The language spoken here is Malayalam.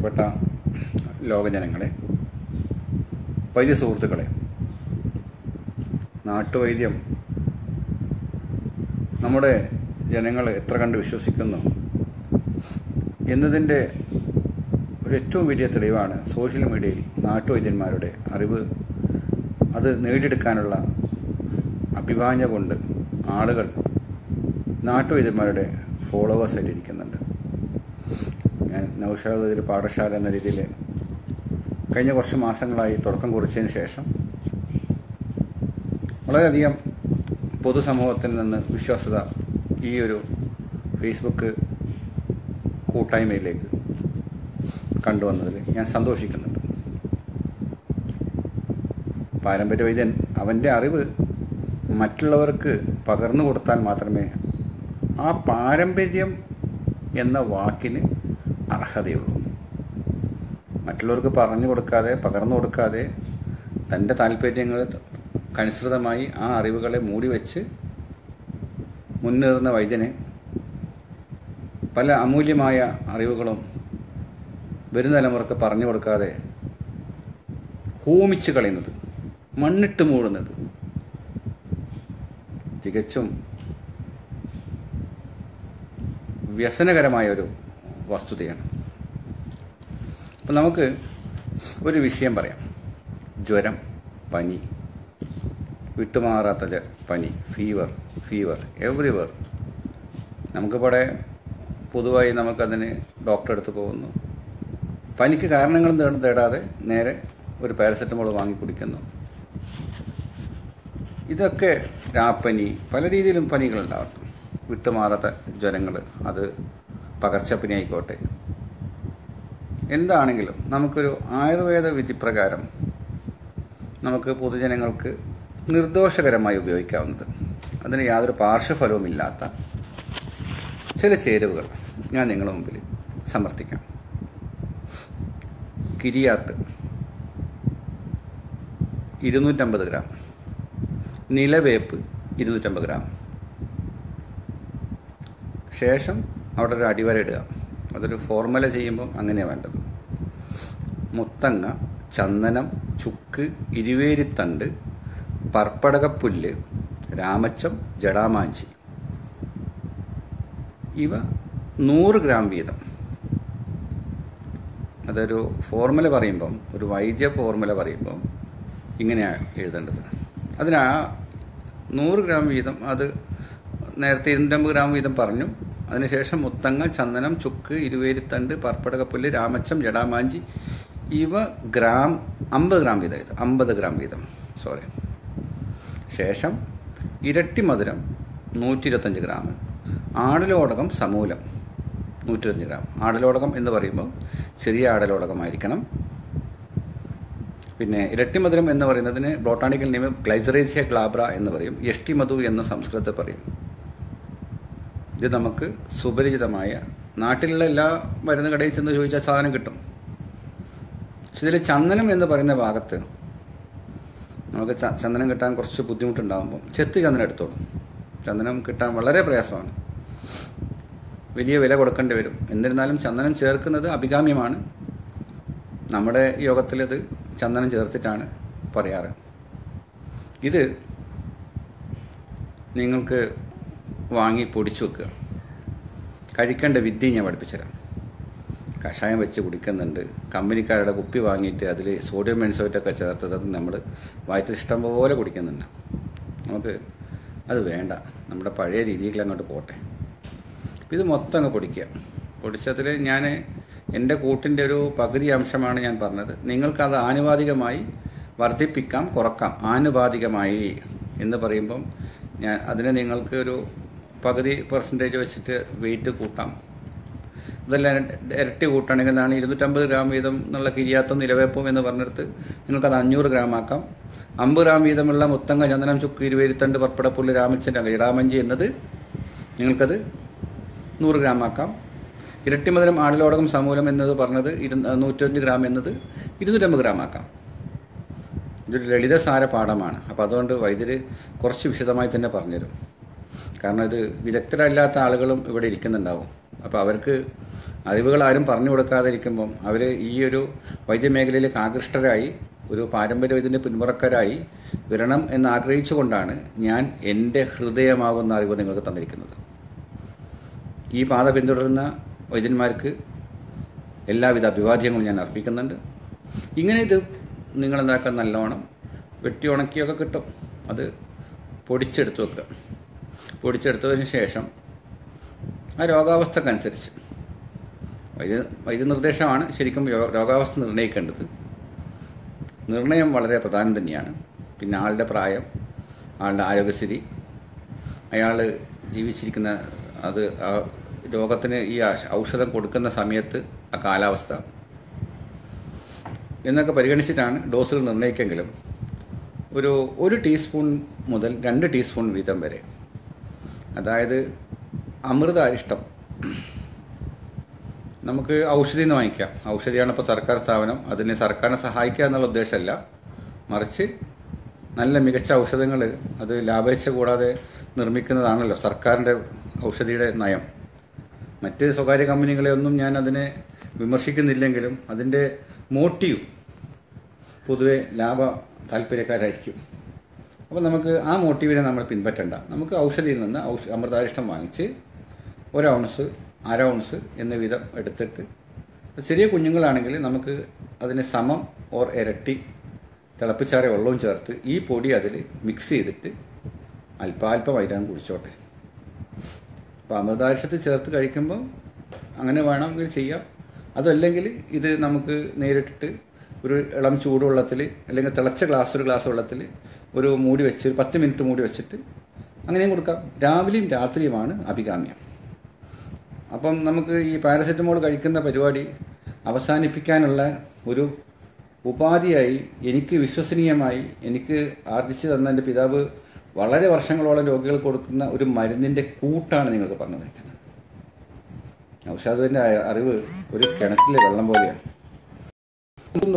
പ്രിയപ്പെട്ട ലോകജനങ്ങളെ വൈദ്യ സുഹൃത്തുക്കളെ നാട്ടുവൈദ്യം നമ്മുടെ ജനങ്ങൾ എത്ര കണ്ട് വിശ്വസിക്കുന്നു എന്നതിൻ്റെ ഒരു ഏറ്റവും വലിയ തെളിവാണ് സോഷ്യൽ മീഡിയയിൽ നാട്ടുവൈദ്യന്മാരുടെ അറിവ് അത് നേടിയെടുക്കാനുള്ള അഭിവാഞ്ഞ കൊണ്ട് ആളുകൾ നാട്ടുവൈദ്യന്മാരുടെ ഫോളോവേഴ്സ് ആയിട്ടിരിക്കുന്നുണ്ട് ഞാൻ നൗഷാദ് ഒരു പാഠശാല എന്ന രീതിയിൽ കഴിഞ്ഞ കുറച്ച് മാസങ്ങളായി തുടക്കം കുറിച്ചതിന് ശേഷം വളരെയധികം പൊതുസമൂഹത്തിൽ നിന്ന് വിശ്വാസ്യത ഈ ഒരു ഫേസ്ബുക്ക് കൂട്ടായ്മയിലേക്ക് കണ്ടുവന്നതിൽ ഞാൻ സന്തോഷിക്കുന്നുണ്ട് പാരമ്പര്യ വൈദ്യൻ അവൻ്റെ അറിവ് മറ്റുള്ളവർക്ക് പകർന്നു കൊടുത്താൽ മാത്രമേ ആ പാരമ്പര്യം എന്ന വാക്കിന് അർഹതയുള്ളൂ മറ്റുള്ളവർക്ക് പറഞ്ഞു കൊടുക്കാതെ പകർന്നു കൊടുക്കാതെ തൻ്റെ താല്പര്യങ്ങൾക്കനുസൃതമായി ആ അറിവുകളെ മൂടിവെച്ച് മുന്നേറുന്ന വൈദ്യന് പല അമൂല്യമായ അറിവുകളും വരും തലമുറക്ക് പറഞ്ഞു കൊടുക്കാതെ ഹോമിച്ച് കളയുന്നത് മണ്ണിട്ട് മൂടുന്നത് തികച്ചും വ്യസനകരമായ ഒരു വസ്തുതയാണ് അപ്പം നമുക്ക് ഒരു വിഷയം പറയാം ജ്വരം പനി വിട്ടുമാറാത്ത ജ- പനി ഫീവർ ഫീവർ എവ്രിവർ നമുക്കിവിടെ പൊതുവായി നമുക്കതിന് ഡോക്ടറെ അടുത്ത് പോകുന്നു പനിക്ക് കാരണങ്ങളും തേട് തേടാതെ നേരെ ഒരു പാരസെറ്റമോൾ വാങ്ങി കുടിക്കുന്നു ഇതൊക്കെ രാപ്പനി പല രീതിയിലും പനികളുണ്ടാവും വിട്ടുമാറാത്ത ജ്വരങ്ങൾ അത് പകർച്ചപ്പനി ആയിക്കോട്ടെ എന്താണെങ്കിലും നമുക്കൊരു ആയുർവേദ വിധിപ്രകാരം നമുക്ക് പൊതുജനങ്ങൾക്ക് നിർദോഷകരമായി ഉപയോഗിക്കാവുന്നത് അതിന് യാതൊരു പാർശ്വഫലവുമില്ലാത്ത ചില ചേരുവകൾ ഞാൻ നിങ്ങളുടെ മുമ്പിൽ സമർത്ഥിക്കാം കിരിയാത്ത് ഇരുന്നൂറ്റമ്പത് ഗ്രാം നിലവേപ്പ് ഇരുന്നൂറ്റമ്പത് ഗ്രാം ശേഷം അവിടെ ഒരു അടിവര ഇടുക അതൊരു ഫോർമുല ചെയ്യുമ്പം അങ്ങനെയാണ് വേണ്ടത് മുത്തങ്ങ ചന്ദനം ചുക്ക് ഇരുവേരിത്തണ്ട് പർപ്പടകപ്പുല്ല് രാമച്ചം ജടാമാഞ്ചി ഇവ നൂറ് ഗ്രാം വീതം അതൊരു ഫോർമുല പറയുമ്പം ഒരു വൈദ്യ ഫോർമുല പറയുമ്പം ഇങ്ങനെയാണ് എഴുതേണ്ടത് അതിനാ നൂറ് ഗ്രാം വീതം അത് നേരത്തെ ഇരുന്നൂറ്റമ്പത് ഗ്രാം വീതം പറഞ്ഞു അതിനുശേഷം മുത്തങ്ങ ചന്ദനം ചുക്ക് ഇരുവേരിത്തണ്ട് പർപ്പടകപ്പുല്ല് രാമച്ചം ജടാമാഞ്ചി ഇവ ഗ്രാം അമ്പത് ഗ്രാം വീതം ഇത് അമ്പത് ഗ്രാം വീതം സോറി ശേഷം ഇരട്ടി മധുരം നൂറ്റി ഇരുപത്തഞ്ച് ഗ്രാം ആടലോടകം സമൂലം നൂറ്റി ഇരുപത്തഞ്ച് ഗ്രാം ആടലോടകം എന്ന് പറയുമ്പോൾ ചെറിയ ആടലോടകമായിരിക്കണം പിന്നെ ഇരട്ടി മധുരം എന്ന് പറയുന്നതിന് ബോട്ടാണിക്കൽ നെയിം ഗ്ലൈസറേസിയ ഗ്ലാബ്ര എന്ന് പറയും യഷ്ടി മധു എന്ന് സംസ്കൃതത്തിൽ പറയും ഇത് നമുക്ക് സുപരിചിതമായ നാട്ടിലുള്ള എല്ലാ മരുന്ന് കടയിൽ ചെന്ന് ചോദിച്ചാൽ സാധനം കിട്ടും പക്ഷെ ഇതിൽ ചന്ദനം എന്ന് പറയുന്ന ഭാഗത്ത് നമുക്ക് ച- ചന്ദനം കിട്ടാൻ കുറച്ച് ബുദ്ധിമുട്ടുണ്ടാകുമ്പോൾ ചെത്ത് ചന്ദനം എടുത്തോളും ചന്ദനം കിട്ടാൻ വളരെ പ്രയാസമാണ് വലിയ വില കൊടുക്കേണ്ടി വരും എന്നിരുന്നാലും ചന്ദനം ചേർക്കുന്നത് അഭികാമ്യമാണ് നമ്മുടെ യോഗത്തിൽ ഇത് ചന്ദനം ചേർത്തിട്ടാണ് പറയാറ് ഇത് നിങ്ങൾക്ക് വാങ്ങി പൊടിച്ചു വെക്കുക കഴിക്കേണ്ട വിദ്യ ഞാൻ പഠിപ്പിച്ചുതരാം കഷായം വെച്ച് കുടിക്കുന്നുണ്ട് കമ്പനിക്കാരുടെ കുപ്പി വാങ്ങിയിട്ട് അതിൽ സോഡിയം മെൻസോയിറ്റൊക്കെ ചേർത്തത് അത് നമ്മൾ വയറ്റിൽ ഇഷ്ടം പോലെ കുടിക്കുന്നുണ്ട് നമുക്ക് അത് വേണ്ട നമ്മുടെ പഴയ രീതിയിൽ അങ്ങോട്ട് പോട്ടെ ഇത് മൊത്തം അങ്ങ് പൊടിക്കുക പൊടിച്ചതിൽ ഞാൻ എൻ്റെ കൂട്ടിൻ്റെ ഒരു പകുതി അംശമാണ് ഞാൻ പറഞ്ഞത് നിങ്ങൾക്കത് ആനുപാതികമായി വർദ്ധിപ്പിക്കാം കുറക്കാം ആനുപാതികമായി എന്ന് പറയുമ്പം ഞാൻ അതിനെ നിങ്ങൾക്ക് ഒരു പകുതി പെർസെൻറ്റേജ് വെച്ചിട്ട് വെയിറ്റ് കൂട്ടാം ഇതെല്ലാം ഇരട്ടി കൂട്ടണമെങ്കിൽ എന്താണ് ഇരുന്നൂറ്റമ്പത് ഗ്രാം വീതം എന്നുള്ള കിരിയാത്തും നിലവേപ്പും എന്ന് പറഞ്ഞെടുത്ത് നിങ്ങൾക്കത് അഞ്ഞൂറ് ഗ്രാം ആക്കാം അമ്പത് ഗ്രാം വീതമുള്ള മുത്തങ്ങ ചന്ദനം ചുക്ക് ഇരുവേരിത്തണ്ട് പർപ്പടപ്പുള്ളി രാമച്ചൻ്റെ ഇടാമഞ്ചി എന്നത് നിങ്ങൾക്കത് നൂറ് ഗ്രാം ആക്കാം ഇരട്ടി മധുരം ആടിലോടകം സമൂലം എന്നത് പറഞ്ഞത് ഇരു നൂറ്റഞ്ച് ഗ്രാം എന്നത് ഇരുന്നൂറ്റമ്പത് ഗ്രാം ആക്കാം ഇതൊരു ലളിതസാര പാഠമാണ് അപ്പോൾ അതുകൊണ്ട് വൈദ്യര് കുറച്ച് വിശദമായി തന്നെ പറഞ്ഞുതരും കാരണം ഇത് വിദഗ്ധരല്ലാത്ത ആളുകളും ഇവിടെ ഇരിക്കുന്നുണ്ടാവും അപ്പോൾ അവർക്ക് അറിവുകൾ ആരും പറഞ്ഞു കൊടുക്കാതിരിക്കുമ്പം അവർ ഈ ഒരു വൈദ്യമേഖലയിലേക്ക് ആകൃഷ്ടരായി ഒരു പാരമ്പര്യ വൈദ്യൻ്റെ പിന്മുറക്കാരായി വരണം എന്ന് ആഗ്രഹിച്ചുകൊണ്ടാണ് ഞാൻ എൻ്റെ ഹൃദയമാകുന്ന അറിവ് നിങ്ങൾക്ക് തന്നിരിക്കുന്നത് ഈ പാത പിന്തുടരുന്ന വൈദ്യന്മാർക്ക് എല്ലാവിധ അഭിവാദ്യങ്ങളും ഞാൻ അർപ്പിക്കുന്നുണ്ട് ഇങ്ങനെ ഇത് നിങ്ങളെന്താക്കാൻ നല്ലോണം വെട്ടി ഉണക്കിയൊക്കെ കിട്ടും അത് പൊടിച്ചെടുത്ത് വെക്കുക പൊടിച്ചെടുത്തതിന് ശേഷം ആ രോഗാവസ്ഥക്കനുസരിച്ച് വൈദ്യ വൈദ്യനിർദ്ദേശമാണ് ശരിക്കും യോ- രോഗാവസ്ഥ നിർണ്ണയിക്കേണ്ടത് നിർണയം വളരെ പ്രധാനം തന്നെയാണ് പിന്നെ ആളുടെ പ്രായം ആളുടെ ആരോഗ്യസ്ഥിതി അയാൾ ജീവിച്ചിരിക്കുന്ന അത് ആ രോഗത്തിന് ഈ ആശ- ഔഷധം കൊടുക്കുന്ന സമയത്ത് ആ കാലാവസ്ഥ എന്നൊക്കെ പരിഗണിച്ചിട്ടാണ് ഡോസുകൾ നിർണ്ണയിക്കെങ്കിലും ഒരു ഒരു ടീസ്പൂൺ മുതൽ രണ്ട് ടീസ്പൂൺ വീതം വരെ അതായത് അമൃത അരിഷ്ടം നമുക്ക് ഔഷധി നിന്ന് വാങ്ങിക്കാം ഔഷധിയാണ് ഇപ്പോൾ സർക്കാർ സ്ഥാപനം അതിന് സർക്കാരിനെ സഹായിക്കുക എന്നുള്ള ഉദ്ദേശമല്ല മറിച്ച് നല്ല മികച്ച ഔഷധങ്ങൾ അത് ലാഭേച്ഛ കൂടാതെ നിർമ്മിക്കുന്നതാണല്ലോ സർക്കാരിൻ്റെ ഔഷധിയുടെ നയം മറ്റ് സ്വകാര്യ കമ്പനികളെ ഒന്നും ഞാൻ അതിനെ വിമർശിക്കുന്നില്ലെങ്കിലും അതിൻ്റെ മോട്ടീവ് പൊതുവെ ലാഭ താല്പര്യക്കാരായിരിക്കും അപ്പോൾ നമുക്ക് ആ മോട്ടീവിനെ നമ്മൾ പിൻപറ്റണ്ട നമുക്ക് ഔഷധിയിൽ നിന്ന് ഔഷ അമൃതാരിഷ്ടം വാങ്ങിച്ച് ഒരു ഔൺസ് അര ഔൺസ് എന്ന വിധം എടുത്തിട്ട് ചെറിയ കുഞ്ഞുങ്ങളാണെങ്കിൽ നമുക്ക് അതിന് സമം ഓർ ഇരട്ടി തിളപ്പിച്ചാറിയ വെള്ളവും ചേർത്ത് ഈ പൊടി അതിൽ മിക്സ് ചെയ്തിട്ട് അല്പാൽപമായി അങ്ങ് കുടിച്ചോട്ടെ അപ്പോൾ അമൃതാരിഷ്ടത്തിൽ ചേർത്ത് കഴിക്കുമ്പോൾ അങ്ങനെ വേണമെങ്കിൽ ചെയ്യാം അതല്ലെങ്കിൽ ഇത് നമുക്ക് നേരിട്ടിട്ട് ഒരു ഇളം ചൂടുവെള്ളത്തിൽ അല്ലെങ്കിൽ തിളച്ച ഗ്ലാസ് ഒരു ഗ്ലാസ് വെള്ളത്തിൽ ഒരു മൂടി വെച്ച് ഒരു പത്ത് മിനിറ്റ് മൂടി വെച്ചിട്ട് അങ്ങനെയും കൊടുക്കാം രാവിലെയും രാത്രിയുമാണ് അഭികാമ്യം അപ്പം നമുക്ക് ഈ പാരസെറ്റമോൾ കഴിക്കുന്ന പരിപാടി അവസാനിപ്പിക്കാനുള്ള ഒരു ഉപാധിയായി എനിക്ക് വിശ്വസനീയമായി എനിക്ക് ആർജിച്ചു തന്ന എൻ്റെ പിതാവ് വളരെ വർഷങ്ങളോളം രോഗികൾ കൊടുക്കുന്ന ഒരു മരുന്നിൻ്റെ കൂട്ടാണ് നിങ്ങൾക്ക് പറഞ്ഞു തന്നിരിക്കുന്നത് ഔഷാദുവിൻ്റെ അറിവ് ഒരു കിണറ്റിലെ വെള്ളം പോലെയാണ്